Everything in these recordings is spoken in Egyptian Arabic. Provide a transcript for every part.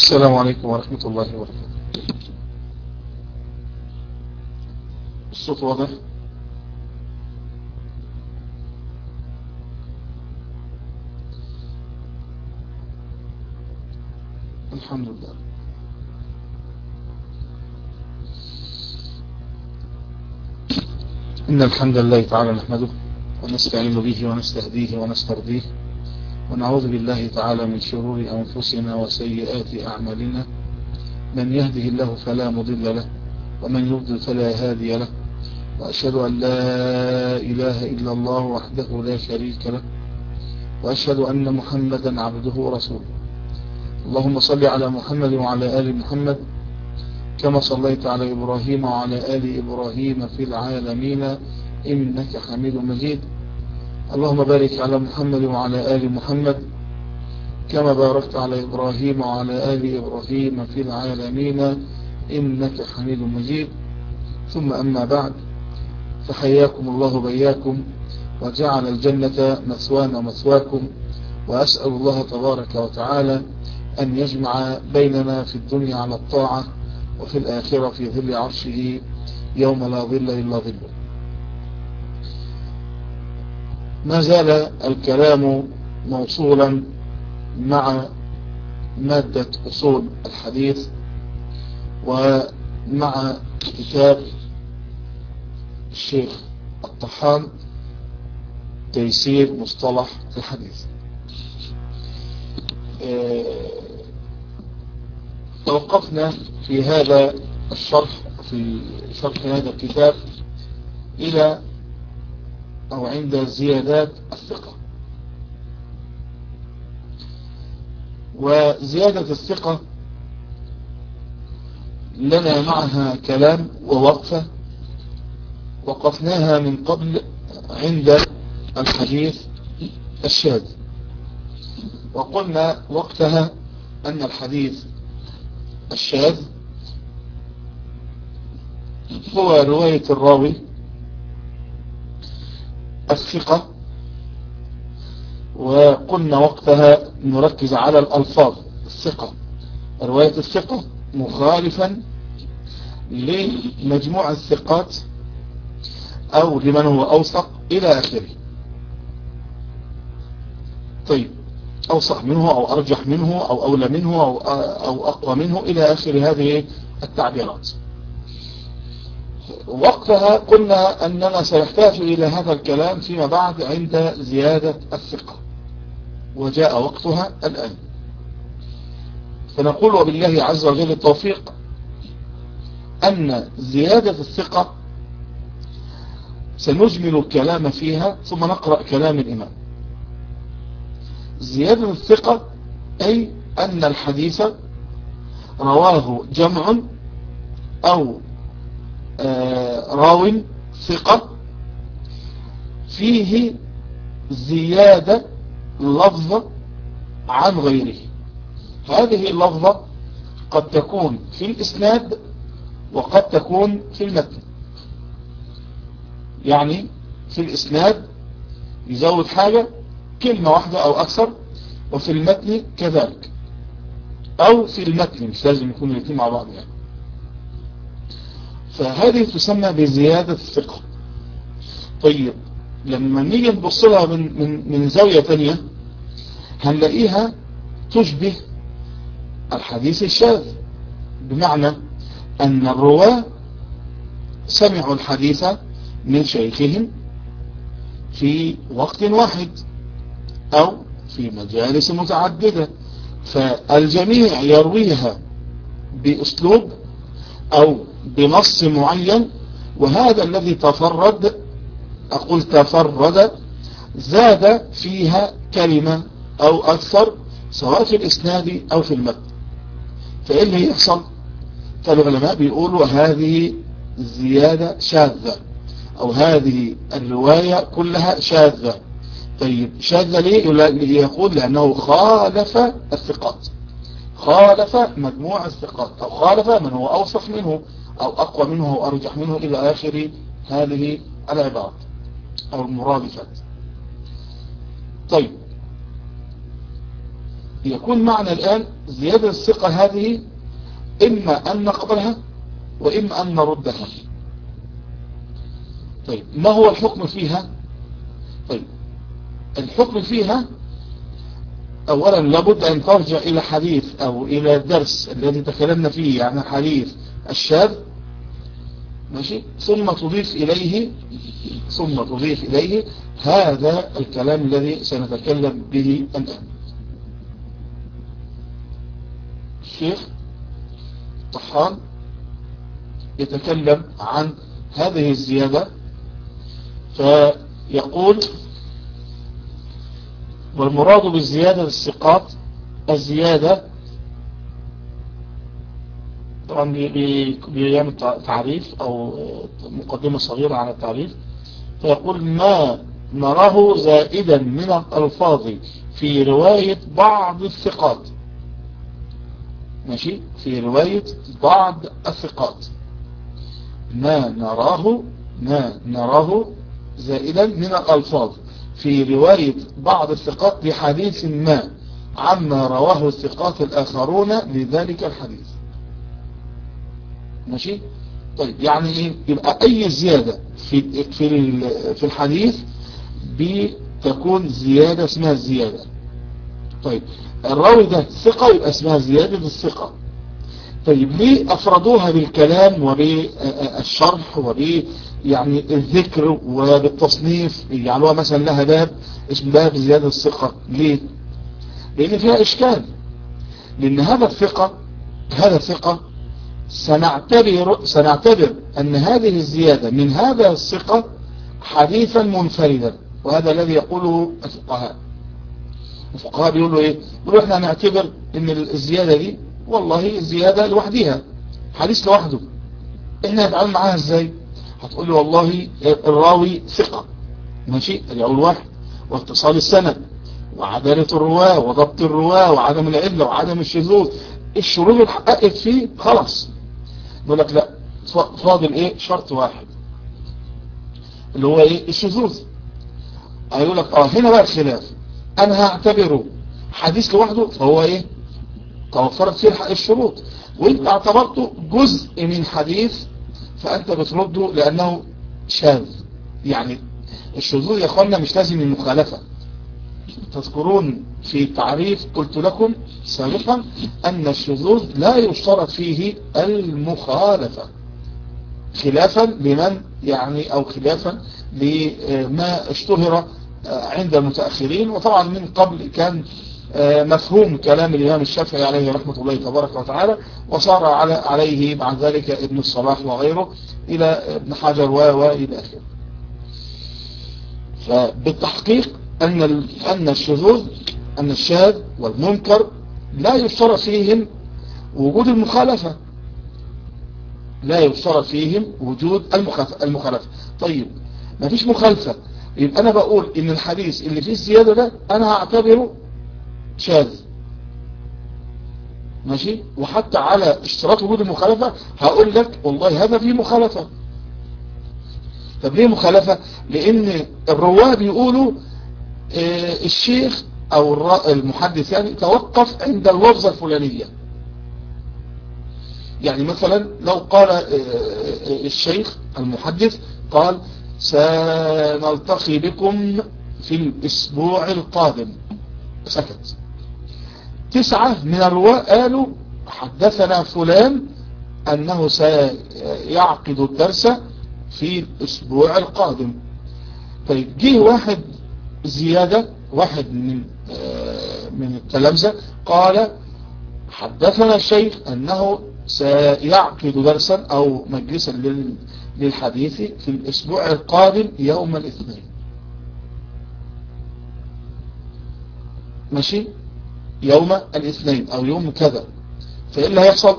السلام عليكم ورحمة الله وبركاته الصوت واضح الحمد لله إن الحمد لله تعالى نحمده ونستعين به ونستهديه ونسترضيه ونعوذ بالله تعالى من شرور أنفسنا وسيئات أعمالنا من يهده الله فلا مضل له ومن يضلل فلا هادي له وأشهد أن لا إله إلا الله وحده لا شريك له وأشهد أن محمدا عبده ورسوله اللهم صل على محمد وعلى آل محمد كما صليت على إبراهيم وعلى آل إبراهيم في العالمين إنك حميد مجيد اللهم بارك على محمد وعلى آل محمد كما باركت على إبراهيم وعلى آل إبراهيم في العالمين إنك حميد مجيد ثم أما بعد فحياكم الله بياكم وجعل الجنة مثوانا ومثواكم وأسأل الله تبارك وتعالى أن يجمع بيننا في الدنيا على الطاعة وفي الآخرة في ظل عرشه يوم لا ظل إلا ظله ما زال الكلام موصولا مع مادة أصول الحديث ومع كتاب الشيخ الطحان تيسير مصطلح الحديث توقفنا في هذا الشرح في شرح هذا الكتاب إلى أو عند زيادات الثقة وزيادة الثقة لنا معها كلام ووقفة وقفناها من قبل عند الحديث الشاذ وقلنا وقتها أن الحديث الشاذ هو رواية الراوي الثقة وقلنا وقتها نركز على الألفاظ الثقة رواية الثقة مخالفا لمجموع الثقات أو لمن هو أوثق إلى آخره طيب أوصح منه أو أرجح منه أو أولى منه أو, أو أقوى منه إلى آخر هذه التعبيرات وقتها قلنا أننا سنحتاج إلى هذا الكلام فيما بعد عند زيادة الثقة وجاء وقتها الآن فنقول وبالله عز وجل التوفيق أن زيادة الثقة سنجمل الكلام فيها ثم نقرأ كلام الإمام زيادة الثقة أي أن الحديث رواه جمع أو راو ثقة فيه زيادة لفظة عن غيره هذه اللفظة قد تكون في الإسناد وقد تكون في المتن يعني في الإسناد يزود حاجة كلمة واحدة أو أكثر وفي المتن كذلك أو في المتن مش لازم يكون الاثنين مع بعض يعني فهذه تسمى بزيادة الثقة طيب لما نيجي نبص لها من, من, من زاوية تانية هنلاقيها تشبه الحديث الشاذ بمعنى أن الرواة سمعوا الحديث من شيخهم في وقت واحد أو في مجالس متعددة فالجميع يرويها بأسلوب أو بنص معين وهذا الذي تفرد أقول تفرد زاد فيها كلمة أو أكثر سواء في الإسناد أو في المتن فإيه اللي يحصل فالعلماء بيقولوا هذه زيادة شاذة أو هذه الرواية كلها شاذة طيب شاذة ليه يقول لأنه خالف الثقات خالف مجموع الثقات أو خالف من هو أوصف منه أو أقوى منه أو أرجح منه إلى آخر هذه العبارات أو المرادفات طيب يكون معنى الآن زيادة الثقة هذه إما أن نقبلها وإما أن نردها طيب ما هو الحكم فيها طيب الحكم فيها أولا لابد أن ترجع إلى حديث أو إلى الدرس الذي تكلمنا فيه يعني حديث الشاذ ماشي ثم تضيف إليه ثم تضيف إليه هذا الكلام الذي سنتكلم به الآن الشيخ طحان يتكلم عن هذه الزيادة فيقول والمراد بالزيادة الثقات الزيادة طبعا بيعمل تعريف او مقدمة صغيرة على التعريف فيقول ما نراه زائدا من الألفاظ في رواية بعض الثقات ماشي في رواية بعض الثقات ما نراه ما نراه زائدا من الألفاظ في رواية بعض الثقات لحديث ما عما رواه الثقات الآخرون لذلك الحديث ماشي طيب يعني ايه يبقى اي زيادة في في في الحديث بتكون زيادة اسمها الزيادة طيب الراوي ده ثقة يبقى اسمها زيادة الثقة طيب ليه افردوها بالكلام وبالشرح وب يعني الذكر وبالتصنيف يجعلوها مثلا لها باب اسم باب زيادة الثقة ليه لان فيها اشكال لان هذا الثقة هذا الثقة سنعتبر, سنعتبر أن هذه الزيادة من هذا الثقة حديثا منفردا وهذا الذي يقوله الفقهاء الفقهاء بيقولوا ايه بيقولوا احنا نعتبر ان الزيادة دي والله الزيادة لوحدها حديث لوحده احنا هنتعامل معاها ازاي هتقول لي والله الراوي ثقة ماشي اليوم واحد واتصال السند وعدالة الرواة وضبط الرواة وعدم العلة وعدم الشذوذ الشروط اللي اتحققت فيه خلاص يقول لك لا فاضل ايه شرط واحد اللي هو ايه الشذوذ هيقول لك اه هنا بقى الخلاف انا هعتبره حديث لوحده فهو ايه توفرت فيه الشروط وانت اعتبرته جزء من حديث فانت بترده لانه شاذ يعني الشذوذ يا اخوانا مش لازم المخالفة تذكرون في تعريف قلت لكم سابقا أن الشذوذ لا يشترط فيه المخالفة خلافا لمن يعني أو خلافا لما اشتهر عند المتأخرين وطبعا من قبل كان مفهوم كلام الإمام الشافعي عليه رحمة الله تبارك وتعالى وصار على عليه بعد ذلك ابن الصلاح وغيره إلى ابن حجر وإلى آخره فبالتحقيق أن أن الشذوذ أن الشاذ والمنكر لا يشترط فيهم وجود المخالفة لا يشترط فيهم وجود المخالفة طيب ما فيش مخالفة يبقى أنا بقول إن الحديث اللي فيه الزيادة ده أنا هعتبره شاذ ماشي وحتى على اشتراط وجود المخالفة هقول لك والله هذا فيه مخالفة طب ليه مخالفة لان الرواه بيقولوا اه الشيخ او المحدث يعني توقف عند اللفظة الفلانية يعني مثلا لو قال اه الشيخ المحدث قال سنلتقي بكم في الاسبوع القادم سكت تسعة من الرواة قالوا حدثنا فلان انه سيعقد الدرس في الاسبوع القادم طيب جه واحد زيادة واحد من من التلامذة قال حدثنا الشيخ انه سيعقد درسا او مجلسا للحديث في الاسبوع القادم يوم الاثنين ماشي يوم الاثنين او يوم كذا فايه اللي هيحصل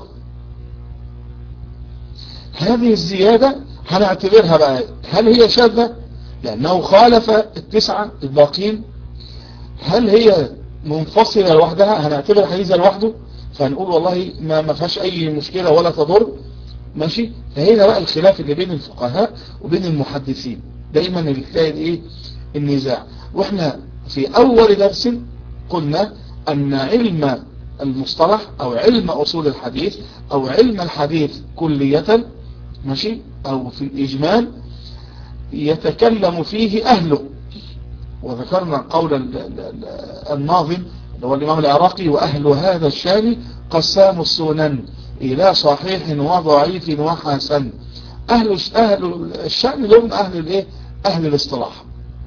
هذه الزيادة هنعتبرها بقى هل هي شاذة لأنه خالف التسعة الباقين هل هي منفصلة لوحدها هنعتبر حديثة لوحده فهنقول والله ما ما فيهاش أي مشكلة ولا تضر ماشي فهنا بقى الخلاف اللي بين الفقهاء وبين المحدثين دايما اللي تلاقي ايه النزاع واحنا في أول درس قلنا أن علم المصطلح أو علم أصول الحديث أو علم الحديث كلية ماشي أو في الإجمال يتكلم فيه أهله وذكرنا قول الناظم هو الإمام العراقي وأهل هذا الشان قسام السنن إلى صحيح وضعيف وحسن أهل أهل الشأن لهم أهل الإيه أهل الاصطلاح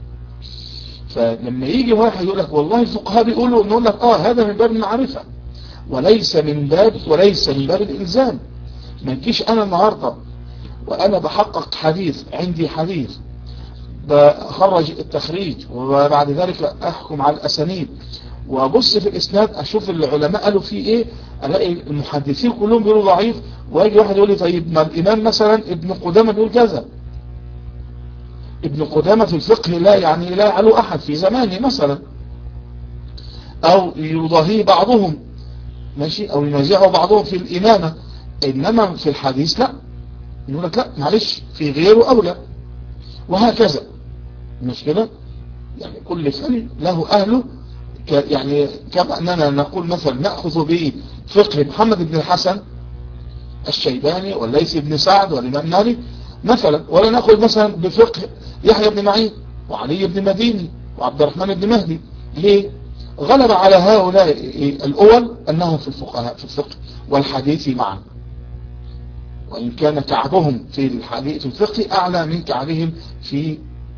فلما يجي واحد يقول لك والله الفقهاء بيقولوا نقول لك آه هذا من باب المعرفة وليس من باب وليس من باب الإلزام ما تجيش أنا النهاردة وأنا بحقق حديث عندي حديث بخرج التخريج وبعد ذلك أحكم على الأسانيد وابص في الاسناد اشوف العلماء قالوا فيه ايه الاقي المحدثين كلهم بيقولوا ضعيف ويجي واحد يقول لي طيب ما الامام مثلا ابن قدامه بيقول كذا ابن قدامه في الفقه لا يعني لا يعلو احد في زمانه مثلا او يضاهيه بعضهم ماشي او ينازعه بعضهم في الامامه انما في الحديث لا يقول لك لا معلش في غيره اولى وهكذا مش كده يعني كل فن له اهله يعني كما أننا نقول مثلا نأخذ بفقه محمد بن الحسن الشيباني والليث بن سعد والإمام مالك مثلا ولا نأخذ مثلا بفقه يحيى بن معين وعلي بن مديني وعبد الرحمن بن مهدي ليه غلب على هؤلاء الأول أنهم في الفقهاء في الفقه والحديث معا وإن كان كعبهم في الحديث في الفقه أعلى من كعبهم في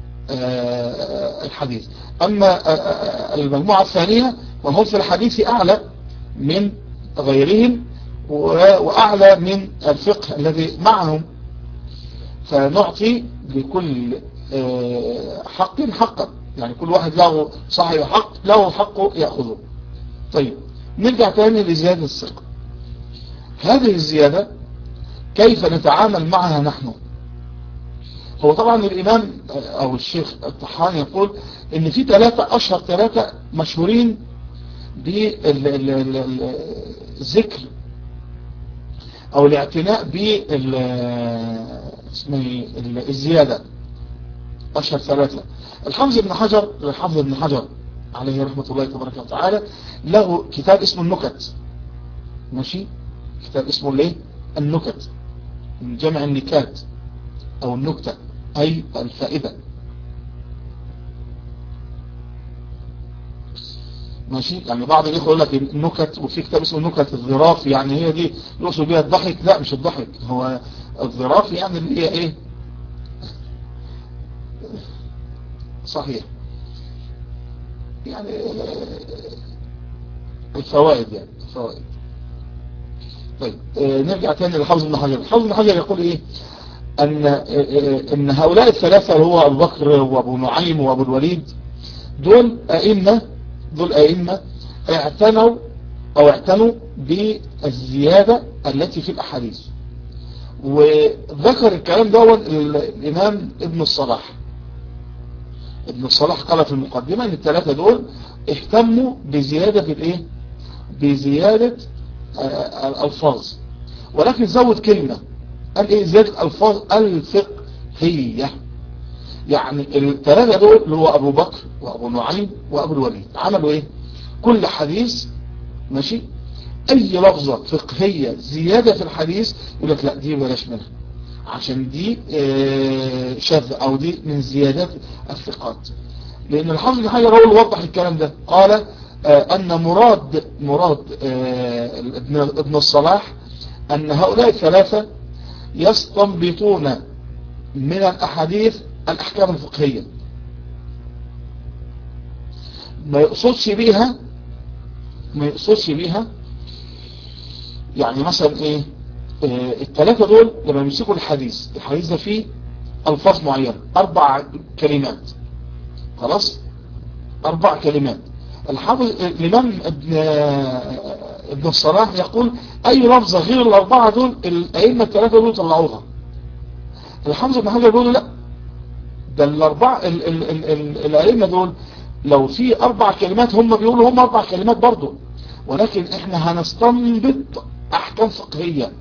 الحديث أما المجموعة الثانية وهم في الحديث أعلى من غيرهم وأعلى من الفقه الذي معهم فنعطي لكل حق حقا يعني كل واحد له صاحب حق له حقه يأخذه طيب نرجع تاني لزيادة الثقة هذه الزيادة كيف نتعامل معها نحن هو طبعا الإمام أو الشيخ الطحان يقول إن في ثلاثة أشهر ثلاثة مشهورين بالذكر أو الاعتناء بالزيادة أشهر ثلاثة الحافظ ابن حجر الحافظ ابن حجر عليه رحمة الله تبارك وتعالى له كتاب اسمه النكت ماشي كتاب اسمه ليه النكت من جمع النكات أو النكتة أي الفائدة ماشي يعني بعض الإخوة يقول لك النكت وفي كتاب اسمه نكت الظراف يعني هي دي يقصد بيها الضحك لا مش الضحك هو الظراف يعني اللي هي ايه صحيح يعني الفوائد يعني الفوائد طيب آه نرجع تاني لحفظ ابن حجر حفظ ابن حجر يقول ايه ان ان هؤلاء الثلاثة اللي هو ابو بكر وابو نعيم وابو الوليد دول ائمة دول ائمة اعتنوا او اعتنوا بالزيادة التي في الاحاديث وذكر الكلام ده الامام ابن الصلاح ابن الصلاح قال في المقدمة ان الثلاثة دول اهتموا بزيادة الايه بزيادة الالفاظ ولكن زود كلمة قال ايه زيادة الالفاظ الفقهية يعني الثلاثة دول اللي هو ابو بكر وابو نعيم وابو الوليد عملوا ايه كل حديث ماشي اي لفظة فقهية زيادة في الحديث يقول لك لا دي بلاش منها عشان دي شاذ او دي من زيادات الثقات لان الحافظ بن حجر هو اللي وضح الكلام ده قال ان مراد مراد ابن ابن الصلاح ان هؤلاء الثلاثة يستنبطون من الاحاديث الاحكام الفقهية ما يقصدش بيها ما يقصدش بيها يعني مثلا ايه الثلاثة دول لما يمسكوا الحديث الحديث ده فيه الفاظ معينة اربع كلمات خلاص اربع كلمات الحافظ الامام ابن ابن الصلاح يقول اي لفظة غير الاربعة دول الائمة الثلاثة دول طلعوها الحافظ ابن حجر بيقول لا ده الاربعة الائمة دول لو في اربع كلمات هم بيقولوا هم اربع كلمات برضو ولكن احنا هنستنبط احكام فقهية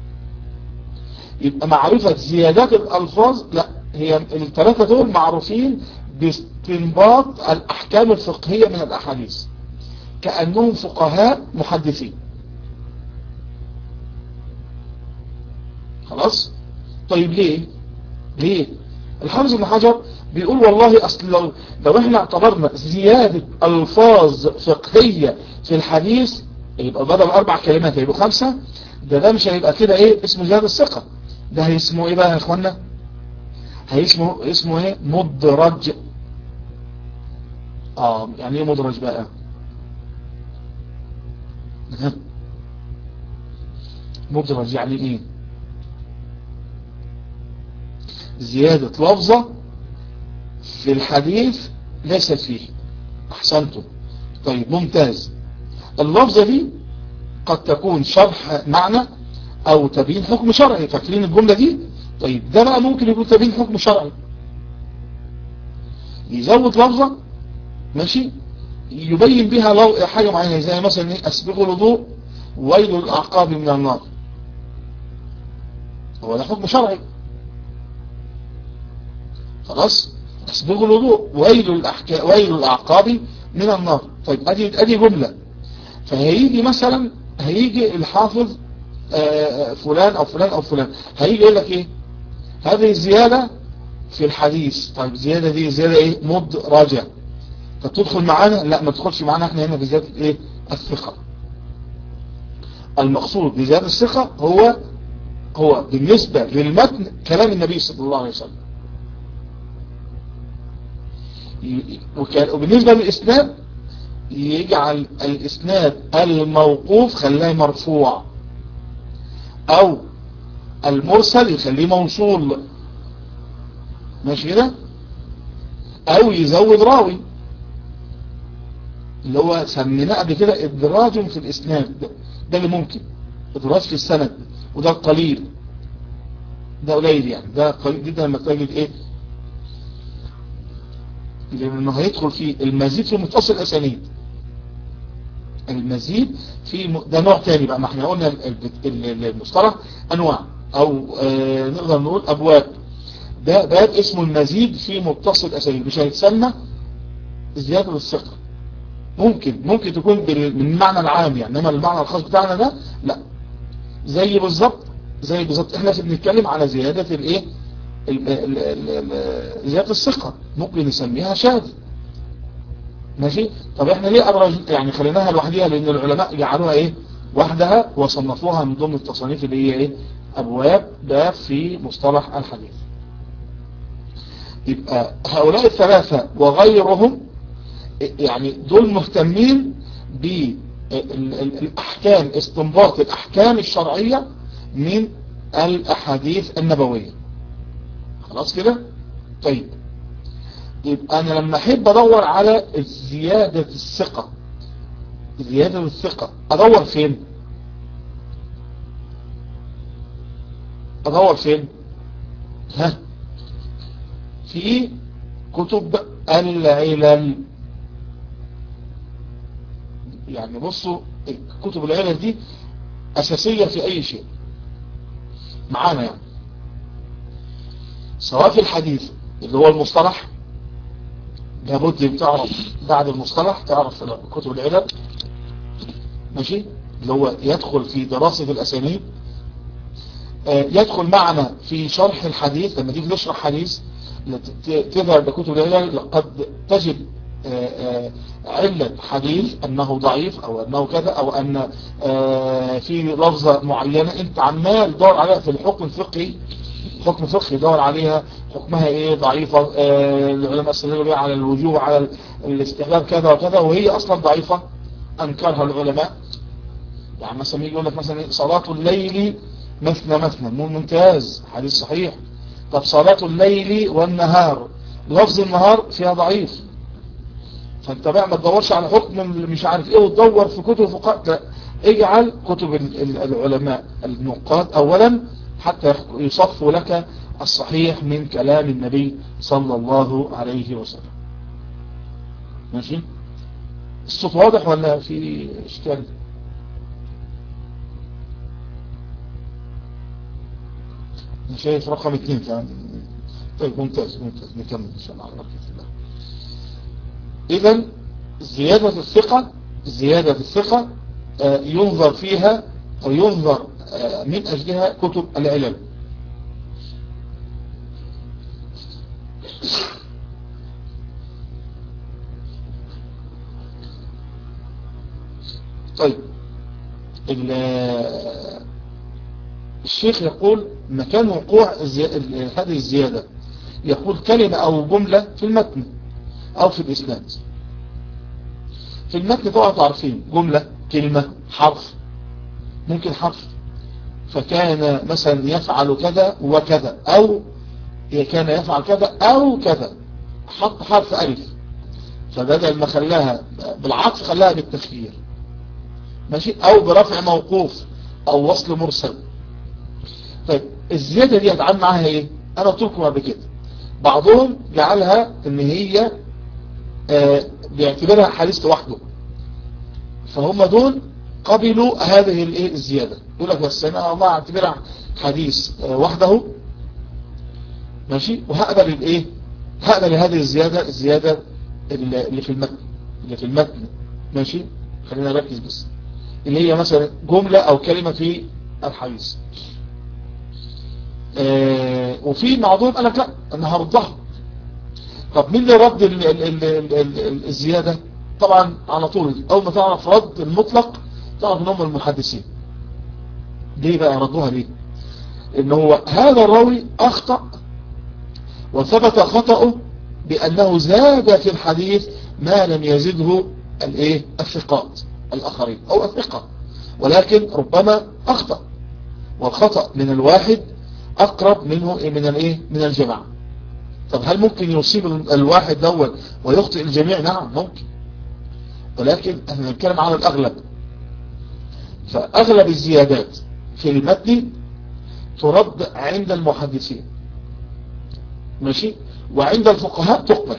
يبقى معرفة زيادات الألفاظ لا هي الثلاثة دول معروفين باستنباط الأحكام الفقهية من الأحاديث كأنهم فقهاء محدثين خلاص طيب ليه ليه الحافظ ابن حجر بيقول والله اصل لو, لو احنا اعتبرنا زيادة الفاظ فقهية في الحديث يبقى بدل اربع كلمات يبقوا خمسة ده ده مش هيبقى كده ايه اسمه زيادة الثقة ده هيسمه ايه بقى يا اخوانا هيسمه اسمه ايه مدرج اه يعني ايه مدرج بقى مدرج يعني ايه زيادة لفظة في الحديث ليست فيه احسنتم طيب ممتاز اللفظة دي قد تكون شرح معنى او تبيين حكم شرعي فاكرين الجملة دي طيب ده بقى ممكن يكون تبيين حكم شرعي يزود لفظة ماشي يبين بها حاجة معينة زي مثلا ايه اسبغوا الوضوء ويل الاعقاب من النار هو ده حكم شرعي خلاص اسبغوا الوضوء ويل الأحكا... ويل الاعقاب من النار طيب ادي ادي جملة فهيجي مثلا هيجي الحافظ فلان او فلان او فلان هيجي يقول لك ايه هذه الزيادة في الحديث طيب الزيادة دي زيادة ايه مدرجة طب تدخل معانا لا ما تدخلش معانا احنا هنا في زيادة ايه الثقة المقصود بزيادة الثقة هو هو بالنسبة للمتن كلام النبي صلى الله عليه وسلم وبالنسبة للإسناد يجعل الإسناد الموقوف خلاه مرفوع أو المرسل يخليه موصول ماشي كده أو يزود راوي اللي هو سميناه قبل كده إدراج في الإسناد ده, ده اللي ممكن إدراج في السند وده قليل ده قليل يعني ده قليل جدا لما تجد إيه لأنه هيدخل في المزيد في متصل أسانيد المزيد في م... ده نوع تاني بقى ما احنا قلنا المصطلح أنواع أو آه نقدر نقول أبواب ده باب اسمه المزيد في متصل أسانيد مش هيتسمى زيادة الثقة ممكن ممكن تكون بال... من المعنى العام يعني انما المعنى الخاص بتاعنا ده لا زي بالظبط زي بالظبط احنا بنتكلم على زيادة الايه زيادة الثقة ممكن نسميها شاذ ماشي طب احنا ليه أبرج يعني خليناها لوحدها لان العلماء جعلوها ايه وحدها وصنفوها من ضمن التصانيف اللي هي ايه ابواب باب في مصطلح الحديث يبقى هؤلاء الثلاثة وغيرهم يعني دول مهتمين بالاحكام استنباط الاحكام الشرعية من الاحاديث النبوية خلاص كده طيب يبقى انا لما احب ادور على زيادة الثقة زيادة الثقة ادور فين ادور فين ها في كتب العلل يعني بصوا كتب العلل دي اساسية في اي شيء معانا يعني سواء في الحديث اللي هو المصطلح لابد تعرف بعد المصطلح تعرف كتب العلل ماشي اللي هو يدخل في دراسة الأسانيد يدخل معنا في شرح الحديث لما تيجي تشرح حديث تظهر بكتب العلل قد تجد علة حديث أنه ضعيف أو أنه كذا أو أن في لفظة معينة أنت عمال دور عليها في الحكم الفقهي حكم فقهي دور عليها حكمها ايه ضعيفة آه العلماء استدلوا بها على الوجوه على الاستحباب كذا وكذا وهي اصلا ضعيفة انكرها العلماء يعني مثلا يقول لك مثلا صلاة الليل مثنى مثنى ممتاز حديث صحيح طب صلاة الليل والنهار لفظ النهار فيها ضعيف فانت بقى ما تدورش على حكم مش عارف ايه وتدور في كتب فقهاء اجعل كتب العلماء النقاد اولا حتى يصفوا لك الصحيح من كلام النبي صلى الله عليه وسلم ماشي الصوت واضح ولا في اشكال شايف رقم اثنين كمان طيب ممتاز ممتاز نكمل ان شاء الله على بركة الله اذا زيادة الثقة زيادة الثقة ينظر فيها أو ينظر من أجلها كتب العلم طيب الشيخ يقول مكان وقوع هذه الزيادة يقول كلمة أو جملة في المتن أو في الإسناد في المتن طبعا تعرفين جملة كلمة حرف ممكن حرف فكان مثلا يفعل كذا وكذا أو كان يفعل كذا أو كذا حط حرف ألف فبدل ما خلاها بالعطف خلاها بالتفكير ماشي أو برفع موقوف أو وصل مرسل طيب الزيادة دي هتعامل معاها ايه انا قلت لكم قبل كده بعضهم جعلها ان هي آه بيعتبرها حديث لوحده فهم دول قبلوا هذه الايه الزيادة يقول لك بس انا ما اعتبرها حديث آه وحده ماشي وهقبل الايه هقبل هذه الزيادة الزيادة اللي في المتن اللي في المتن ماشي خلينا نركز بس اللي هي مثلا جملة او كلمة في الحديث آه وفي معظوم قال لك لا انا هردها طب مين اللي رد ال ال ال ال ال الزيادة طبعا على طول اول ما تعرف رد المطلق تعرف ان هم المحدثين ليه بقى ردوها ليه ان هو هذا الراوي اخطأ وثبت خطأه بانه زاد في الحديث ما لم يزده الايه الثقات الاخرين او الثقة ولكن ربما اخطأ والخطأ من الواحد اقرب منه من الايه من الجماعة طب هل ممكن يصيب الواحد دول ويخطئ الجميع نعم ممكن ولكن احنا نتكلم على الاغلب فاغلب الزيادات في المتن ترد عند المحدثين ماشي وعند الفقهاء تقبل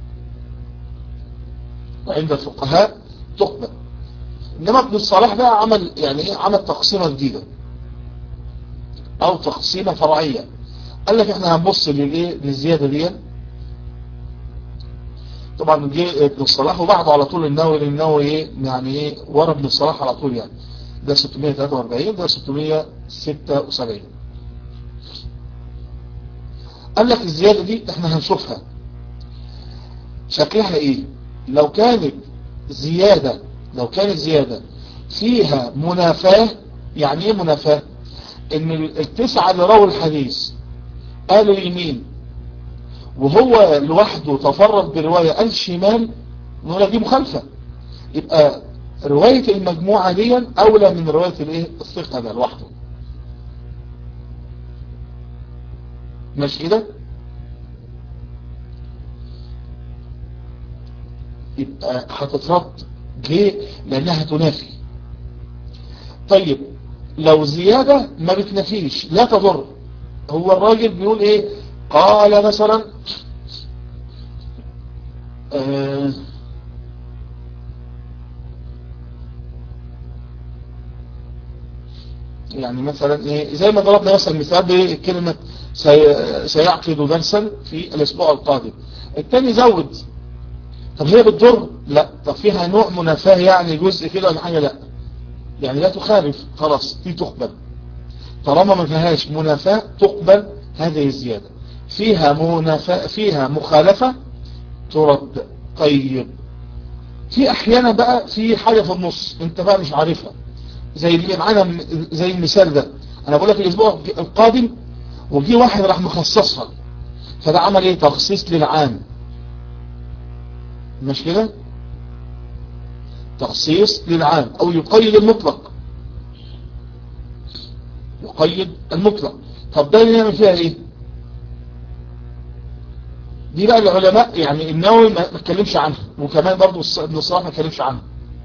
وعند الفقهاء تقبل انما ابن الصلاح بقى عمل يعني ايه عمل تقسيمه جديده او تقسيمة فرعية قال لك احنا هنبص للايه للزيادة دي طبعا جه ابن الصلاح وبعده على طول النووي للنووي ايه يعني ايه ورا ابن الصلاح على طول يعني ده 643 ده 676 قال لك الزيادة دي احنا هنشوفها شكلها ايه لو كانت زيادة لو كانت زيادة فيها منافاة يعني ايه منافاة ان التسعة اللي رووا الحديث قالوا يمين وهو لوحده تفرد برواية قال شمال نقول دي مخالفة يبقى رواية المجموعة دي اولى من رواية الايه الثقة ده لوحده ماشي كده يبقى هتترد ليه لانها تنافي طيب لو زيادة ما بتنفيش لا تضر هو الراجل بيقول ايه قال مثلا آه يعني مثلا ايه زي ما ضربنا مثلا مثال بكلمة سي سيعقد درسا في الاسبوع القادم التاني زود طب هي بتضر لا طب فيها نوع منافاة يعني جزء كده ولا حاجة لا يعني لا تخالف خلاص دي تقبل طالما ما فيهاش منافاة تقبل هذه الزيادة فيها منافاة فيها مخالفة ترد طيب في احيانا بقى في حاجة في النص انت بقى مش عارفها زي اللي معانا زي المثال ده انا بقول لك الاسبوع القادم وجي واحد راح مخصصها فده عمل ايه تخصيص للعام مش كده تخصيص للعام او يقيد المطلق يقيد المطلق طب ده اللي نعمل فيها ايه دي بقى العلماء يعني النووي ما اتكلمش عنها وكمان برضو ابن الصلاح ما اتكلمش عنها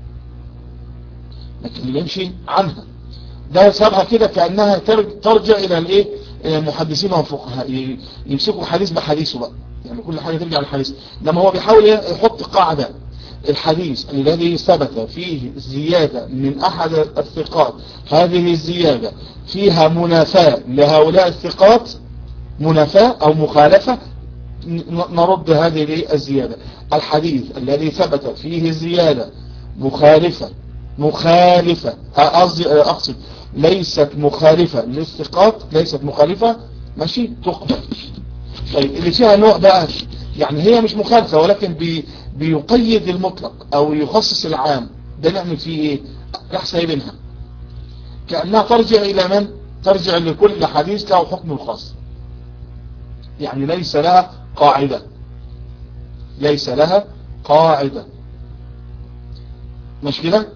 ما اتكلمش عنها ده سابها كده كأنها ترجع الى الايه الى المحدثين والفقهاء يمسكوا حديث بحديثه بقى يعني كل حاجة ترجع للحديث لما هو بيحاول يحط قاعدة الحديث الذي ثبت فيه زيادة من أحد الثقات هذه الزيادة فيها منافاة لهؤلاء الثقات منافاة أو مخالفة نرد هذه الزيادة الحديث الذي ثبت فيه زيادة مخالفة مخالفة قصدي اقصد ليست مخالفة للثقات ليست مخالفة ماشي تقبل طيب اللي فيها نوع بقى يعني هي مش مخالفة ولكن بي بيقيد المطلق او يخصص العام ده نعمل فيه ايه راح سايبينها كأنها ترجع الى من ترجع لكل حديث له حكم الخاص يعني ليس لها قاعدة ليس لها قاعدة مش كده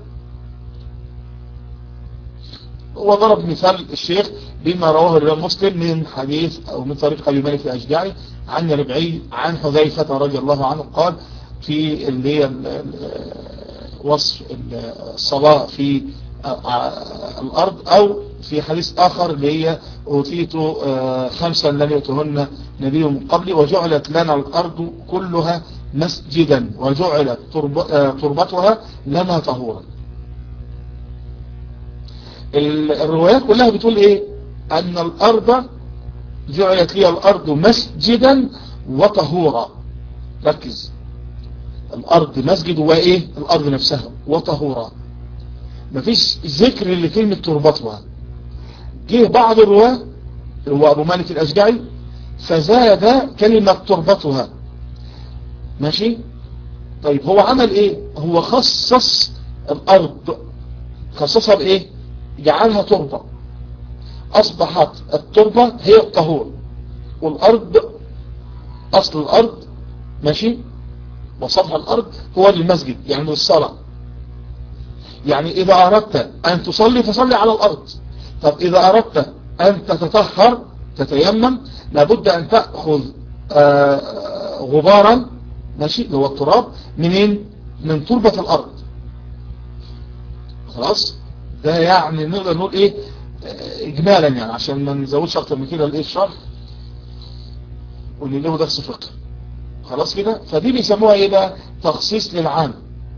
وضرب مثال الشيخ بما رواه الإمام مسلم من حديث أو من طريق أبي مالك الأشجعي عن ربعي عن حذيفة رضي الله عنه قال في اللي هي وصف الصلاة في الأرض أو في حديث آخر اللي هي أوتيت خمسا لم يؤتهن نبي من قبلي وجعلت لنا الأرض كلها مسجدا وجعلت تربتها لنا طهورا الروايات كلها بتقول ايه ان الارض جعلت لي الارض مسجدا وطهورا ركز الارض مسجد وايه الارض نفسها وطهورا مفيش ذكر لكلمة تربتها جه بعض الرواه هو ابو مالك الاشجعي فزاد كلمة تربتها ماشي طيب هو عمل ايه هو خصص الارض خصصها بايه جعلها تربة اصبحت التربة هي الطهور والارض اصل الارض ماشي وسطح الارض هو المسجد يعني الصلاة يعني اذا اردت ان تصلي فصلي على الارض طب اذا اردت ان تتطهر تتيمم لابد ان تأخذ آه غبارا ماشي اللي هو التراب منين من تربة الارض خلاص ده يعني نقدر نقول ايه اجمالا يعني عشان ما نزودش اكتر من كده الايه الشرح واللي له درس فقه خلاص كده فدي بيسموها ايه بقى تخصيص للعام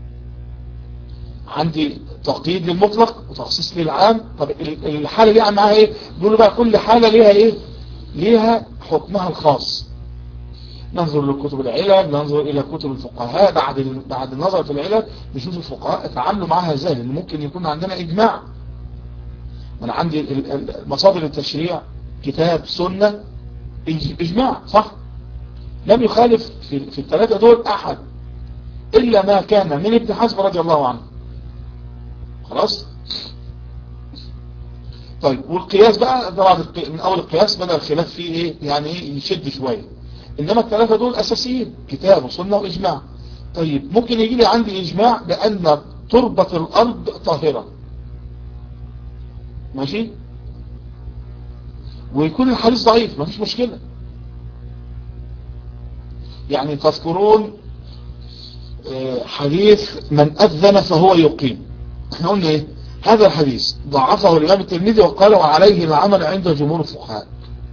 عندي تقييد للمطلق وتخصيص للعام طب الحالة دي معاها ايه بيقولوا بقى كل حالة ليها ايه ليها حكمها الخاص ننظر لكتب العلل ننظر الى كتب الفقهاء بعد بعد النظر في العلل نشوف الفقهاء اتعاملوا معاها ازاي لان ممكن يكون عندنا اجماع انا عندي مصادر التشريع كتاب سنة اجماع صح لم يخالف في, في الثلاثة دول احد الا ما كان من ابن حزم رضي الله عنه خلاص طيب والقياس بقى طبعا من اول القياس بدأ الخلاف فيه ايه يعني ايه يشد شوية انما الثلاثة دول اساسيين كتاب وسنة واجماع طيب ممكن يجي لي عندي اجماع بان تربة الارض طاهرة ماشي ويكون الحديث ضعيف مفيش مشكلة يعني تذكرون حديث من اذن فهو يقيم احنا قلنا ايه هذا الحديث ضعفه الامام الترمذي وقال وعليه العمل عند جمهور الفقهاء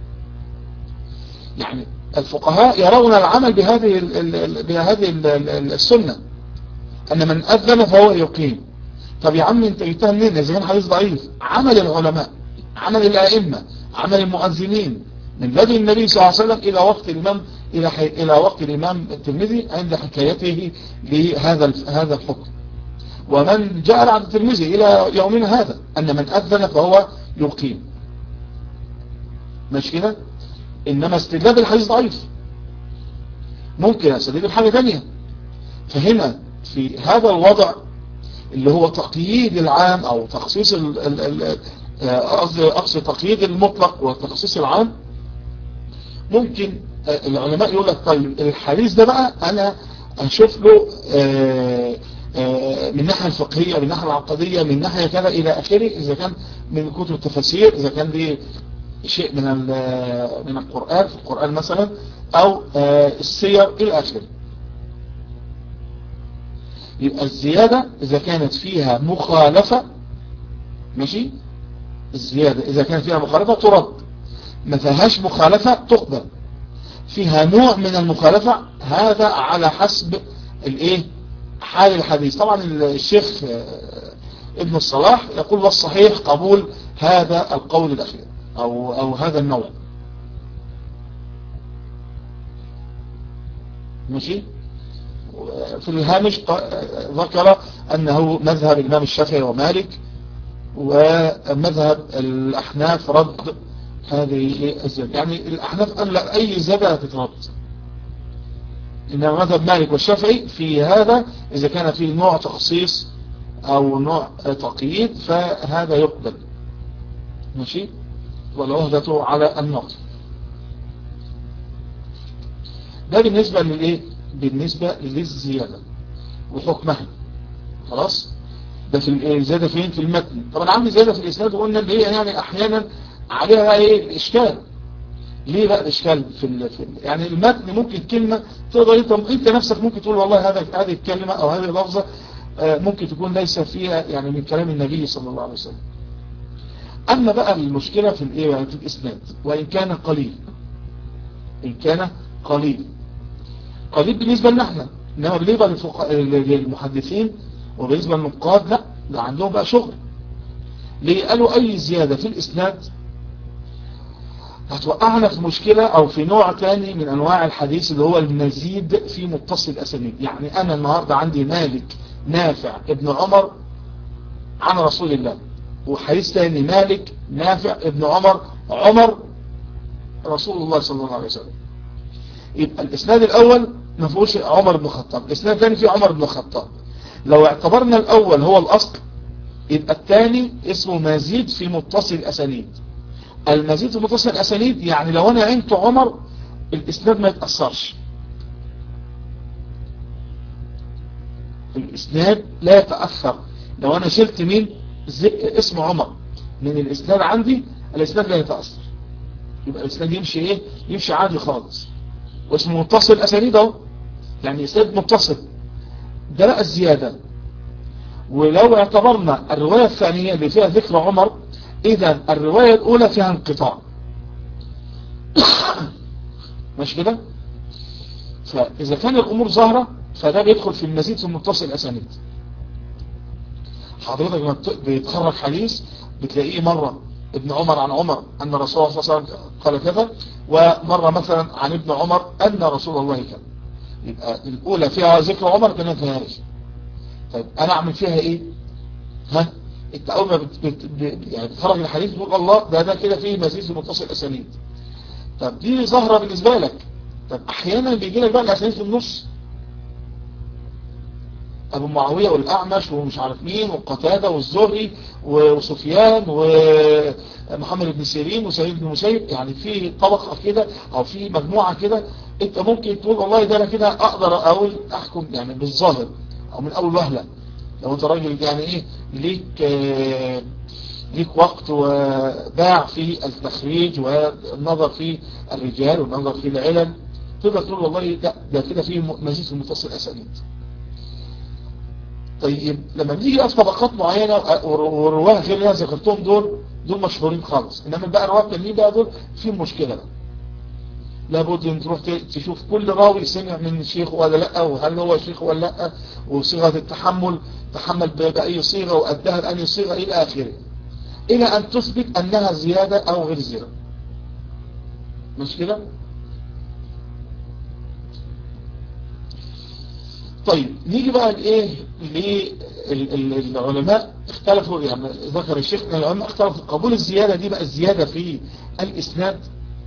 يعني الفقهاء يرون العمل بهذه ال بهذه ال السنة ان من اذن فهو يقيم طب يا عم انت جبتها منين اذا كان حديث ضعيف عمل العلماء عمل الائمه عمل المؤذنين من بدء النبي صلى الله عليه وسلم الى وقت الامام الى حي... الى وقت الامام الترمذي عند حكايته لهذا هذا الحكم ومن جاء عن الترمذي الى يومنا هذا ان من اذن فهو يقيم مش كده انما استدلال الحديث ضعيف ممكن استدلال بحاجه ثانيه فهنا في هذا الوضع اللي هو تقييد العام او تخصيص قصدي اقصد تقييد المطلق وتخصيص العام ممكن العلماء يقول لك طيب الحديث ده بقى انا اشوف له من الناحيه الفقهيه من الناحيه العقديه من ناحيه كذا الى اخره اذا كان من كتب التفاسير اذا كان دي شيء من من القرآن في القرآن مثلا او السير الى اخره يبقى الزيادة اذا كانت فيها مخالفة ماشي الزيادة اذا كانت فيها مخالفة ترد ما فيهاش مخالفة تقبل فيها نوع من المخالفة هذا على حسب الايه حال الحديث طبعا الشيخ ابن الصلاح يقول والصحيح قبول هذا القول الاخير او او هذا النوع ماشي في الهامش ذكر أنه مذهب الإمام الشافعي ومالك ومذهب الأحناف رد هذه الزيادة يعني الأحناف قال لا أي زيادة تترد إنما مذهب مالك والشافعي في هذا إذا كان فيه نوع تخصيص أو نوع تقييد فهذا يقبل ماشي والعهدة على النقص ده بالنسبة للإيه بالنسبة للزيادة وحكمها خلاص ده في الزيادة فين في المتن طبعا عندي زيادة في الإسناد وقلنا اللي هي يعني أحيانا عليها إيه إشكال ليه بقى الإشكال في, ال... في ال... يعني المتن ممكن كلمة تقدر انت انت نفسك ممكن تقول والله هذا هذه الكلمة او هذه اللفظة ممكن تكون ليس فيها يعني من كلام النبي صلى الله عليه وسلم اما بقى المشكلة في الايه يعني في الاسناد وان كان قليل ان كان قليل قليل بالنسبة لنا احنا انما بالنسبة للمحدثين وبالنسبة للنقاد لا ده عندهم بقى شغل ليه قالوا اي زيادة في الاسناد هتوقعنا في مشكلة او في نوع تاني من انواع الحديث اللي هو المزيد في متصل الاسانيد يعني انا النهاردة عندي مالك نافع ابن عمر عن رسول الله وحديث تاني مالك نافع ابن عمر عمر رسول الله صلى الله عليه وسلم يبقى الاسناد الاول ما فيهوش عمر بن الخطاب الاسناد الثاني فيه عمر بن الخطاب لو اعتبرنا الاول هو الاصل يبقى الثاني اسمه مزيد في متصل الاسانيد المزيد في متصل الاسانيد يعني لو انا عينت عمر الاسناد ما يتأثرش الاسناد لا يتأثر لو انا شلت مين اسم عمر من الاسناد عندي الاسناد لا يتأثر يبقى الاسناد يمشي ايه يمشي عادي خالص واسمه متصل اسانيد اهو يعني اسناد متصل ده بقى الزيادة ولو اعتبرنا الرواية الثانية اللي فيها ذكر عمر اذا الرواية الاولى فيها انقطاع مش كده فاذا كان الامور ظاهرة فده بيدخل في المزيد في متصل الاسانيد حضرتك لما بيتخرج حديث بتلاقيه مرة ابن عمر عن عمر ان رسول الله صلى الله عليه وسلم قال كذا ومرة مثلا عن ابن عمر ان رسول الله كذا يبقى الاولى فيها ذكر عمر كان فيها طيب انا اعمل فيها ايه ها انت اول ما بت بت بت يعني بتخرج الحديث تقول الله ده ده كده فيه مزيد في متصل الاسانيد طب دي ظاهره بالنسبه لك طب احيانا بيجي لك بقى الاسانيد في النص ابو معاويه والاعمش ومش عارف مين وقتاده والزهري وسفيان ومحمد بن سيرين وسعيد بن مسيب يعني في طبقه كده او في مجموعه كده انت ممكن تقول والله ده انا كده اقدر اقول احكم يعني بالظاهر او من اول وهله لو انت راجل يعني ايه ليك آه ليك وقت وباع في التخريج والنظر في الرجال والنظر في العلم تقدر تقول والله ده, ده كده فيه مزيد في متصل الاسانيد طيب لما بنيجي في طبقات معينة ورواه غير اللي انا ذكرتهم دول دول مشهورين خالص انما بقى رواه التانيين بقى دول في مشكلة بقى لابد ان تروح تشوف كل راوي سمع من شيخ ولا لا وهل هو شيخ ولا لا وصيغة التحمل تحمل بأي صيغة وأدها بأي صيغة إلى آخره إلى أن تثبت أنها زيادة أو غير زيادة مش كده طيب نيجي بقى لإيه للعلماء اختلفوا يعني ذكر الشيخ ان العلماء اختلفوا قبول الزيادة دي بقى الزيادة في الإسناد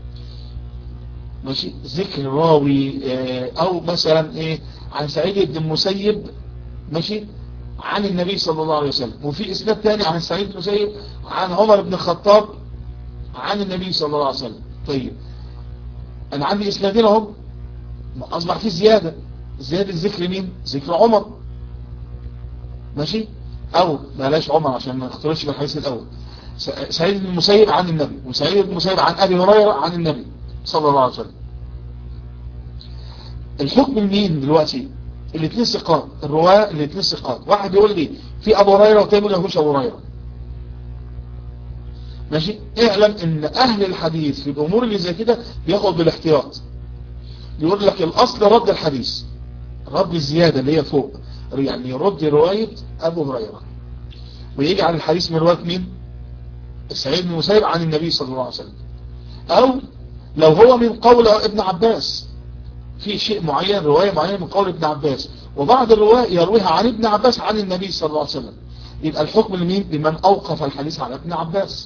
ماشي ذكر راوي او مثلا ايه عن سعيد بن المسيب ماشي عن النبي صلى الله عليه وسلم وفي اسناد تاني عن سعيد بن المسيب عن عمر بن الخطاب عن النبي صلى الله عليه وسلم طيب انا عندي اسنادين اهم اصبح في زيادة زيادة ذكر مين ذكر عمر ماشي او بلاش عمر عشان ما نختلفش بالحديث الاول سعيد بن المسيب عن النبي وسعيد بن المسيب عن ابي هريره عن النبي صلى الله عليه وسلم الحكم مين دلوقتي الاثنين ثقات الرواة الاثنين ثقات واحد يقول لي في ابو هريره والتاني يقول لي ابو هريره ماشي اعلم ان اهل الحديث في الامور اللي زي كده بياخد بالاحتياط يقول لك الاصل رد الحديث رد الزياده اللي هي فوق يعني يرد روايه ابو هريره ويجعل الحديث من روايه مين سعيد بن مسيب عن النبي صلى الله عليه وسلم او لو هو من قول ابن عباس في شيء معين رواية معينة من قول ابن عباس وبعض الرواة يرويها عن ابن عباس عن النبي صلى الله عليه وسلم يبقى الحكم لمين لمن أوقف الحديث على ابن عباس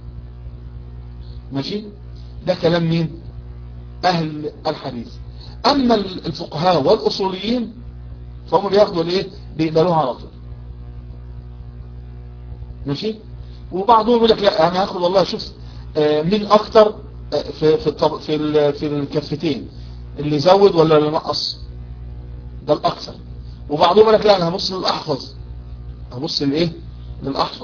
ماشي ده كلام مين أهل الحديث أما الفقهاء والأصوليين فهم بياخدوا الايه بيقبلوها على طول ماشي وبعضهم يقول لك لا انا هاخد والله شوف مين اكتر في في في في الكفتين اللي يزود ولا اللي ينقص ده الاكثر وبعضهم يقول لك لا انا هبص للاحفظ هبص لايه للاحفظ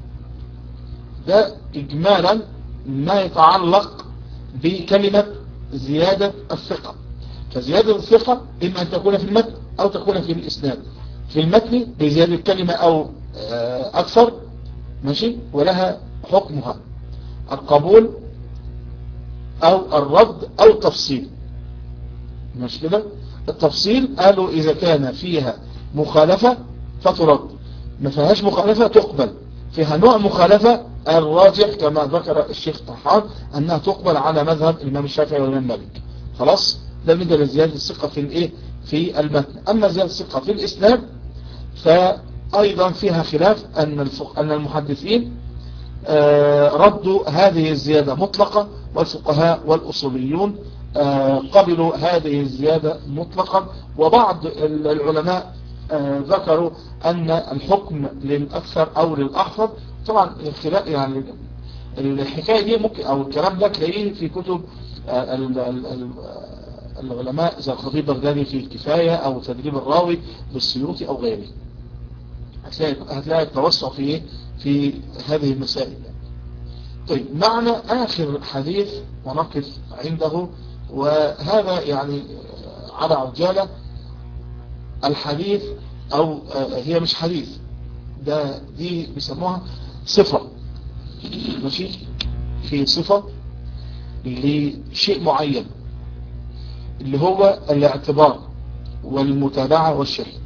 ده اجمالا ما يتعلق بكلمة زيادة الثقة فزيادة الثقة إما أن تكون في المتن أو تكون في الإسناد في المتن بزيادة كلمة أو أكثر ماشي ولها حكمها القبول أو الرد أو التفصيل مش كده التفصيل قالوا إذا كان فيها مخالفة فترد ما فيهاش مخالفة تقبل فيها نوع مخالفة الراجح كما ذكر الشيخ طحان أنها تقبل على مذهب الإمام الشافعي والإمام مالك خلاص ده بالنسبه لزياده الثقه في الايه في المتن اما زياده الثقه في الاسناد فايضا فيها خلاف ان الفق... ان المحدثين آه ردوا هذه الزياده مطلقه والفقهاء والاصوليون آه قبلوا هذه الزياده مطلقا وبعض العلماء آه ذكروا ان الحكم للاكثر او للاحفظ طبعا الخلاف يعني الحكايه دي ممكن او الكلام ده تلاقيه في كتب ال ال العلماء زي الخطيب بغدادي في الكفاية او تدريب الراوي بالسيوطي او غيره هتلاقي, هتلاقي التوسع في في هذه المسائل طيب معنى اخر حديث ونقف عنده وهذا يعني على عجالة الحديث او هي مش حديث ده دي بيسموها صفة ماشي في صفة لشيء معين اللي هو الاعتبار والمتابعة والشهد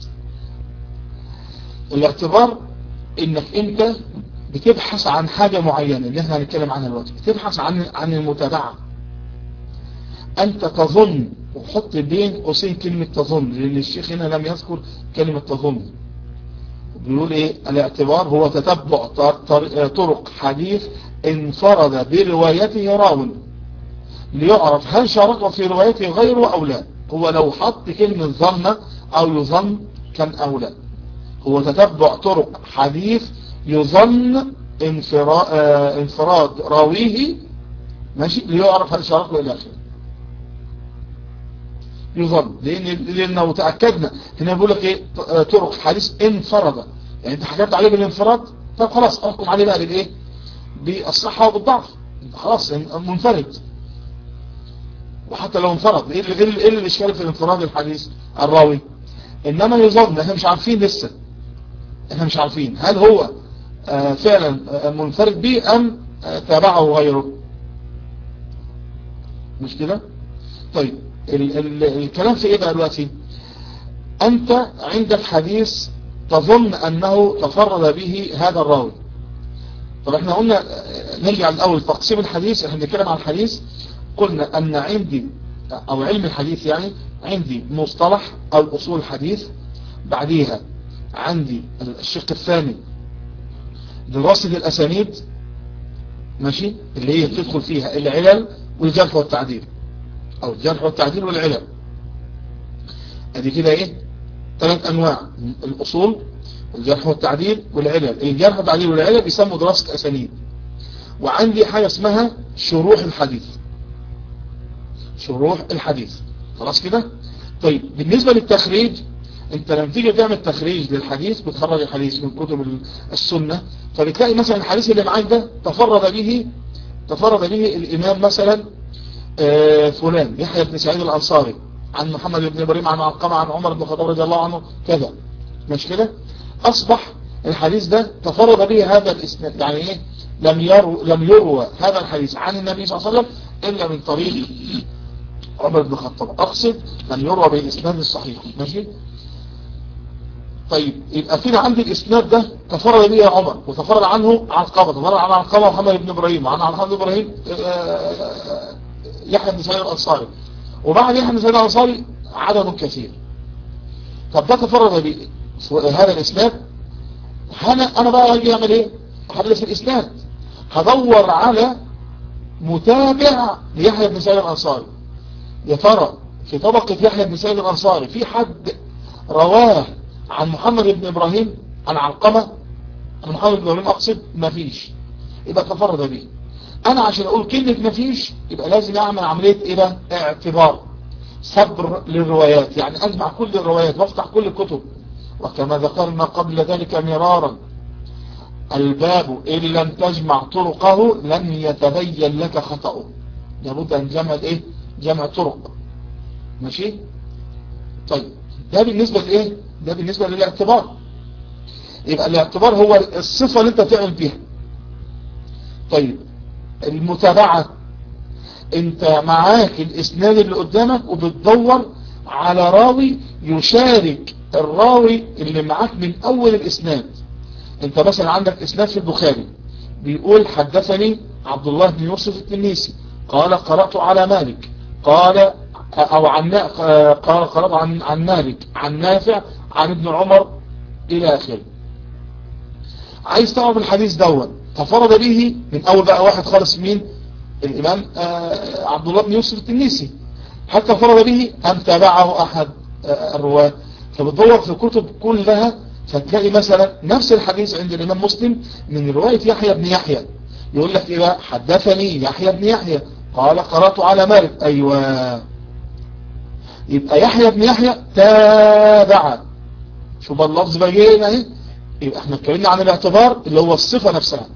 الاعتبار انك انت بتبحث عن حاجة معينة اللي احنا هنتكلم عنها دلوقتي بتبحث عن عن المتابعة انت تظن وحط بين قوسين كلمة تظن لان الشيخ هنا لم يذكر كلمة تظن بيقول ايه الاعتبار هو تتبع طرق حديث انفرد بروايته راو ليعرف هل شارك في روايته غيره او لا هو لو حط كلمة ظن او يظن كان او لا هو تتبع طرق حديث يظن انفراد راويه ماشي ليعرف هل شاركه الى اخره يظن لان لانه تاكدنا هنا بيقول لك ايه طرق حديث انفرد يعني انت حكمت عليه بالانفراد طب خلاص احكم عليه بقى بالايه بالصحه وبالضعف خلاص منفرد وحتى لو انفرد ايه اللي ايه الاشكال في الانفراد الحديث الراوي انما يظن احنا مش عارفين لسه احنا مش عارفين هل هو آه فعلا آه منفرد به ام آه تابعه غيره مش كده طيب ال ال الكلام في ايه بقى دلوقتي انت عندك حديث تظن انه تفرد به هذا الراوي طب احنا قلنا نرجع الاول تقسيم الحديث احنا بنتكلم عن الحديث قلنا ان عندي او علم الحديث يعني عندي مصطلح او اصول الحديث بعديها عندي الشق الثاني دراسة الاسانيد ماشي اللي هي بتدخل فيها العلل والجرح والتعديل او الجرح والتعديل والعلل ادي كده ايه ثلاث انواع الاصول الجرح والتعديل والعلل الجرح والتعديل والعلل بيسموا دراسة اسانيد وعندي حاجة اسمها شروح الحديث شروح الحديث خلاص كده طيب بالنسبة للتخريج انت لما تيجي تعمل تخريج للحديث بتخرج الحديث من كتب السنة فبتلاقي مثلا الحديث اللي معاك ده تفرد به تفرد به الامام مثلا فلان يحيى بن سعيد الانصاري عن محمد بن ابراهيم عن علقمة عن عمر بن الخطاب رضي الله عنه كذا مش كده اصبح الحديث ده تفرد به هذا الاسناد يعني ايه لم يرو لم يروى هذا الحديث عن النبي صلى الله عليه وسلم الا من طريق عمر بن الخطاب اقصد لم يروى بالاسناد الصحيح ماشي طيب يبقى فينا عندي الاسناد ده تفرد به عمر وتفرد عنه علقمه تفرد عن علقمه محمد بن ابراهيم وعن محمد بن ابراهيم يحيى بن سعيد الانصاري وبعد يحيى بن سعيد الانصاري عدد كثير طب ده تفرد به هذا الاسناد انا انا بقى هاجي اعمل ايه هدرس الاسناد هدور على متابع ليحيى بن سعيد الانصاري يا ترى في طبقة يحيى بن سعيد الانصاري في حد رواه عن محمد بن ابراهيم عن علقمة عن محمد بن ابراهيم اقصد ما فيش يبقى تفرد به انا عشان اقول كلمة ما فيش يبقى لازم اعمل عملية ايه بقى اعتبار صبر للروايات يعني اجمع كل الروايات وافتح كل الكتب وكما ذكرنا قبل ذلك مرارا الباب إن لم تجمع طرقه لن يتبين لك خطأه لابد أن جمع إيه جمع طرق ماشي طيب ده بالنسبة لإيه ده بالنسبة للاعتبار يبقى الاعتبار هو الصفة اللي انت تعمل بيها طيب المتابعة انت معاك الاسناد اللي قدامك وبتدور على راوي يشارك الراوي اللي معاك من اول الاسناد انت مثلا عندك اسناد في البخاري بيقول حدثني عبد الله بن يوسف التنيسي قال قرأت على مالك قال او عن قال قرأت عن عن مالك عن نافع عن ابن عمر الى اخره عايز تعرف الحديث دوت تفرد به من اول بقى واحد خالص مين الامام عبد الله بن يوسف التنيسي حتى فرد به ان تابعه احد الرواه فبتدور في الكتب كلها فتلاقي مثلا نفس الحديث عند الإمام مسلم من رواية يحيى بن يحيى يقول لك إيه بقى حدثني يحيى بن يحيى قال قرأت على مالك أيوة يبقى يحيى بن يحيى تابع شوف اللفظ بقى جاي اهي يبقى احنا اتكلمنا عن الاعتبار اللي هو الصفة نفسها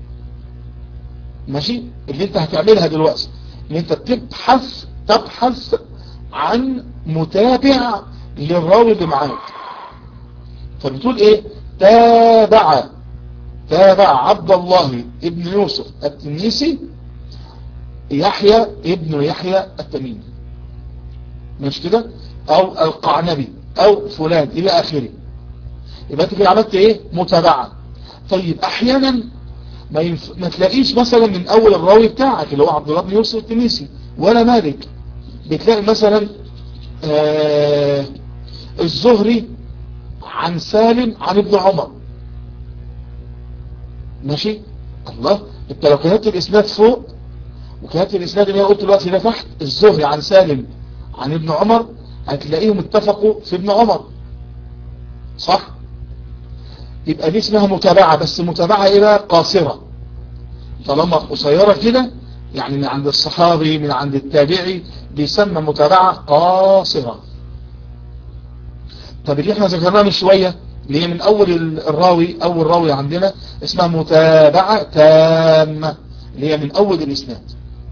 ماشي اللي انت هتعملها دلوقتي اللي انت تبحث تبحث عن متابع للراوي اللي معاك فبتقول ايه تابع تابع عبد الله ابن يوسف التنيسي يحيى ابن يحيى التميمي مش كده او القعنبي او فلان الى اخره يبقى انت كده عملت ايه متابعة طيب احيانا ما, ينف... ما تلاقيش مثلا من اول الراوي بتاعك اللي هو عبد الله بن يوسف التنيسي ولا مالك بتلاقي مثلا آه الزهري عن سالم عن ابن عمر ماشي الله انت لو كتبت الاسناد فوق وكتبت الاسناد اللي انا قلت دلوقتي ده تحت الزهري عن سالم عن ابن عمر هتلاقيهم اتفقوا في ابن عمر صح يبقى دي اسمها متابعة بس متابعة ايه بقى قاصرة طالما قصيرة كده يعني من عند الصحابي من عند التابعي بيسمى متابعة قاصرة طب اللي احنا ذكرناه من شوية اللي هي من اول الراوي اول راوي عندنا اسمها متابعة تامة اللي هي من اول الاسناد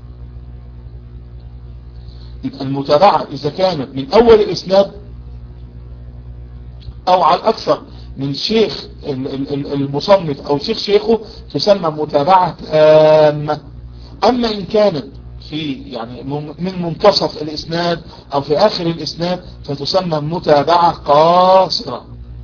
يبقى المتابعة اذا كانت من اول الاسناد او على الاكثر من شيخ المصنف او شيخ شيخه تسمى متابعة تامة اما ان كانت في يعني من منتصف الاسناد او في اخر الاسناد فتسمى متابعة قاصرة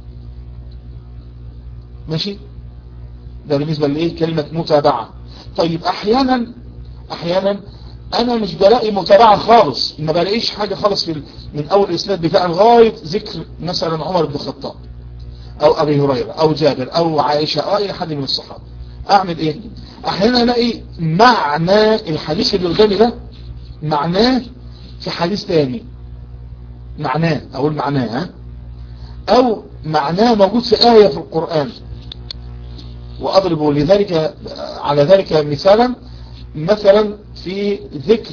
ماشي ده بالنسبة لايه كلمة متابعة طيب احيانا احيانا انا مش بلاقي متابعة خالص ما بلاقيش حاجة خالص في من اول الاسناد بتاع لغاية ذكر مثلا عمر بن الخطاب او ابي هريرة او جابر او عائشة او اي حد من الصحابة اعمل ايه احيانا الاقي معنى الحديث اللي قدامي ده معناه في حديث تاني معناه اقول معناه ها او معناه موجود في آية في القرآن واضرب لذلك على ذلك مثالا مثلا في ذكر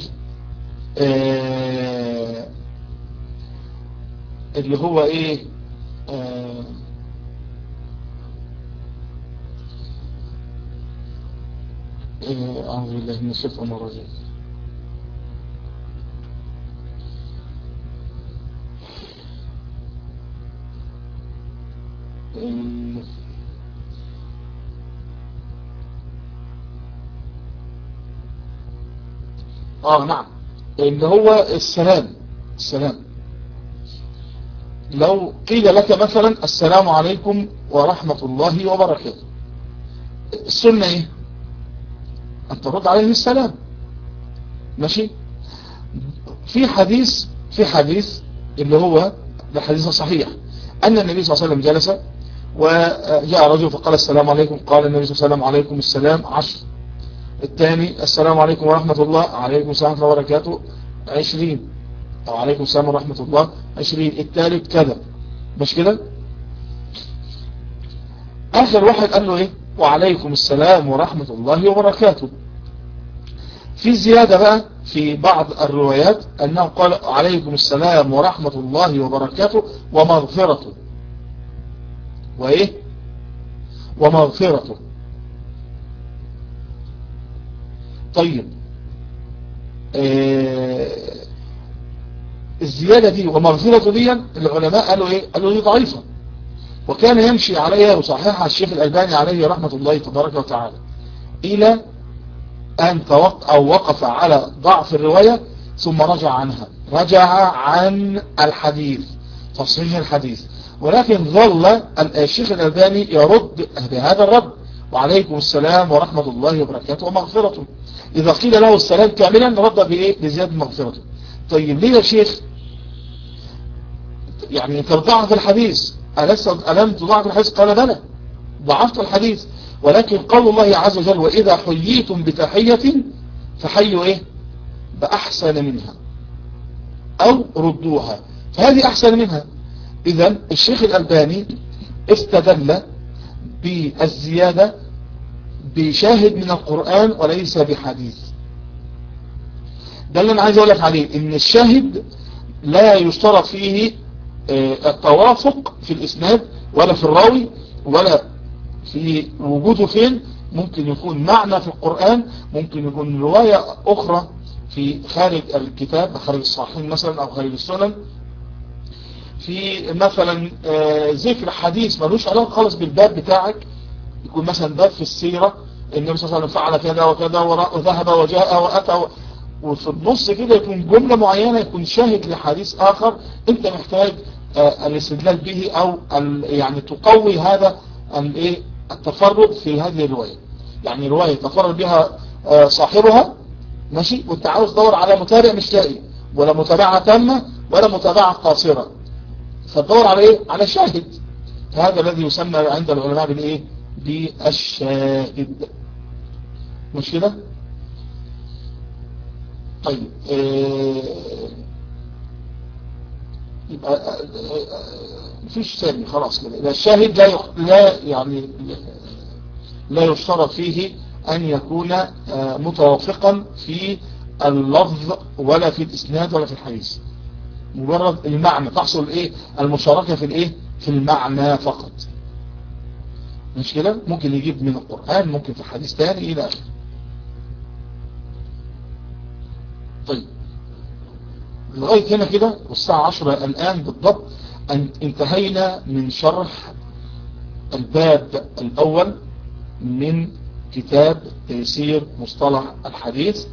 آه اللي هو ايه آه أعوذ بالله من الشيطان الرجيم اه نعم اللي هو السلام السلام لو قيل لك مثلا السلام عليكم ورحمة الله وبركاته السنة ايه أن ترد عليه السلام ماشي في حديث في حديث اللي هو ده حديث صحيح أن النبي صلى الله عليه وسلم جلس وجاء رجل فقال السلام عليكم قال النبي صلى الله عليه وسلم عليكم السلام عشر الثاني السلام عليكم ورحمة الله عليكم السلام ورحمة الله وبركاته عشرين أو عليكم السلام ورحمة الله عشرين الثالث كذا مش كده آخر واحد قال له إيه وعليكم السلام ورحمة الله وبركاته في زيادة بقى في بعض الروايات أنه قال عليكم السلام ورحمة الله وبركاته ومغفرته وإيه ومغفرته طيب آه الزيادة دي ومغفرته دي العلماء قالوا إيه قالوا دي ضعيفة وكان يمشي عليها وصححها الشيخ الألباني عليه رحمة الله تبارك وتعالى إلى أن توقف أو وقف على ضعف الرواية ثم رجع عنها رجع عن الحديث تصحيح الحديث ولكن ظل الشيخ الألباني يرد بهذا الرد وعليكم السلام ورحمة الله وبركاته ومغفرته إذا قيل له السلام كاملا رد بإيه بزيادة مغفرته طيب ليه يا شيخ يعني انت بتضعف الحديث ألست ألم تضعف الحديث قال بلى ضعفت الحديث ولكن قول الله عز وجل وإذا حييتم بتحية فحيوا إيه بأحسن منها أو ردوها فهذه أحسن منها إذا الشيخ الألباني استدل بالزيادة بشاهد من القرآن وليس بحديث ده اللي أنا عايز أقول لك عليه إن الشاهد لا يشترط فيه التوافق في الإسناد ولا في الراوي ولا في وجوده فين ممكن يكون معنى في القرآن ممكن يكون رواية أخرى في خارج الكتاب خارج الصحيحين مثلا أو خارج السنن في مثلا ذكر حديث ملوش علاقة خالص بالباب بتاعك يكون مثلا باب في السيرة النبي صلى الله عليه وسلم فعل كذا وكذا وذهب وجاء وأتى وفي النص كده يكون جملة معينة يكون شاهد لحديث آخر انت محتاج الاستدلال به او يعني تقوي هذا الايه التفرد في هذه الرواية يعني رواية تفرد بها صاحبها ماشي وانت عاوز تدور على متابع مش لاقي ولا متابعة تامة ولا متابعة قاصرة فتدور على ايه على شاهد هذا الذي يسمى عند العلماء بالايه بالشاهد مش كده طيب اه يبقى مفيش ثاني خلاص كده الشاهد لا يخ... لا يعني لا يشترط فيه أن يكون متوافقا في اللفظ ولا في الإسناد ولا في الحديث مجرد المعنى تحصل ايه المشاركة في الايه في المعنى فقط مش كده ممكن يجيب من القرآن ممكن في حديث تاني الى اخره طيب لغاية هنا كده والساعة عشرة الآن بالضبط أن انتهينا من شرح الباب الأول من كتاب تيسير مصطلح الحديث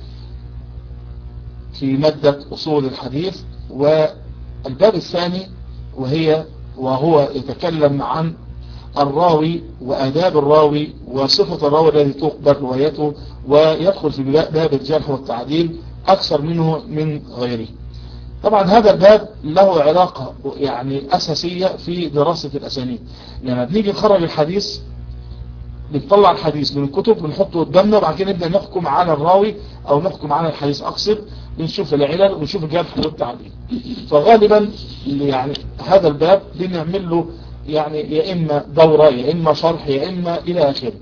في مادة أصول الحديث والباب الثاني وهي وهو يتكلم عن الراوي وآداب الراوي وصفة الراوي الذي تقبل روايته ويدخل في باب الجرح والتعديل أكثر منه من غيره طبعا هذا الباب له علاقة يعني أساسية في دراسة الأسانيد لما بنيجي نخرج الحديث بنطلع الحديث من الكتب بنحطه قدامنا وبعد كده نبدأ نحكم على الراوي أو نحكم على الحديث أقصد بنشوف العلل ونشوف الجرح والتعديل فغالبا يعني هذا الباب بنعمل له يعني يا إما دورة يا إما شرح يا إما إلى آخره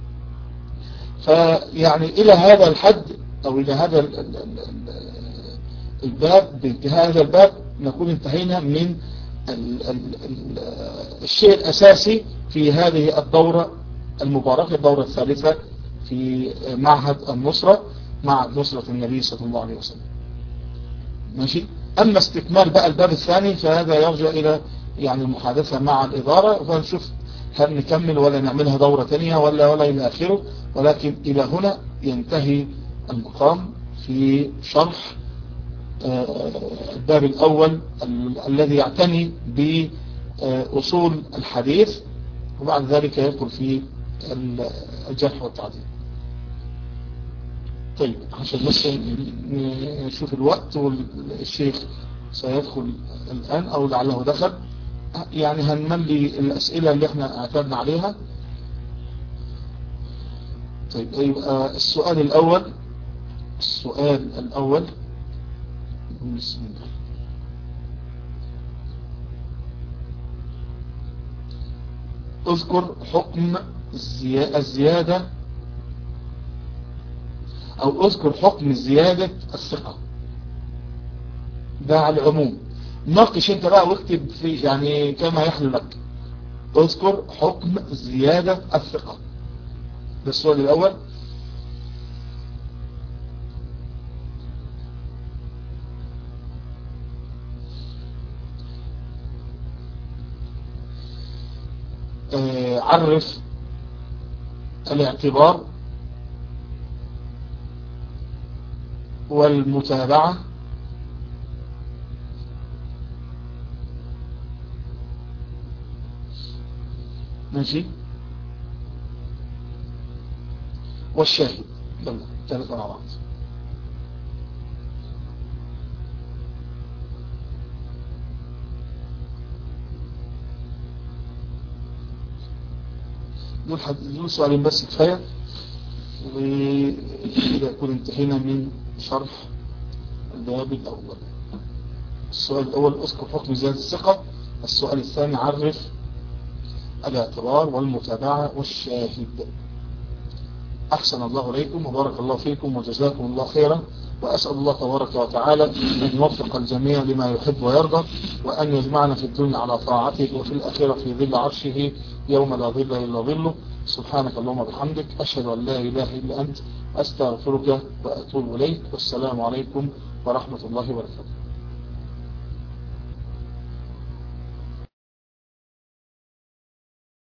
فيعني إلى هذا الحد أو إلى هذا الباب بانتهاء هذا الباب نكون انتهينا من ال ال ال الشيء الأساسي في هذه الدورة المباركة الدورة الثالثة في معهد النصرة مع نصرة النبي صلى الله عليه وسلم ماشي أما استكمال بقى الباب الثاني فهذا يرجع إلى يعني المحادثة مع الإدارة فنشوف هل نكمل ولا نعملها دورة ثانية ولا ولا إلى آخره ولكن إلى هنا ينتهي المقام في شرح الباب الأول الذي يعتني بأصول الحديث وبعد ذلك يدخل في الجرح والتعديل طيب عشان بس نشوف الوقت والشيخ سيدخل الآن أو لعله دخل يعني هنملي الأسئلة اللي احنا اعتدنا عليها طيب يبقى السؤال الأول السؤال الأول بسم الله اذكر حكم الزيادة او اذكر حكم زيادة الثقة ده على العموم ناقش انت بقى واكتب في يعني كما يحلو لك اذكر حكم زيادة الثقة ده السؤال الاول آه عرف الاعتبار والمتابعة ماشي والشاهد يلا ثلاثة مع بعض دول حد... دول سؤالين بس كفاية وكده يكون انتهينا من شرح الباب الأول السؤال الأول أذكر حكم زيادة الثقة السؤال الثاني عرف الاعتبار والمتابعة والشاهد أحسن الله إليكم وبارك الله فيكم وجزاكم الله خيرا وأسأل الله تبارك وتعالى أن يوفق الجميع لما يحب ويرضى وأن يجمعنا في الدنيا على طاعته وفي الأخيرة في ظل عرشه يوم لا ظل إلا ظله سبحانك اللهم وبحمدك أشهد أن لا إله إلا أنت أستغفرك وأتوب إليك والسلام عليكم ورحمة الله وبركاته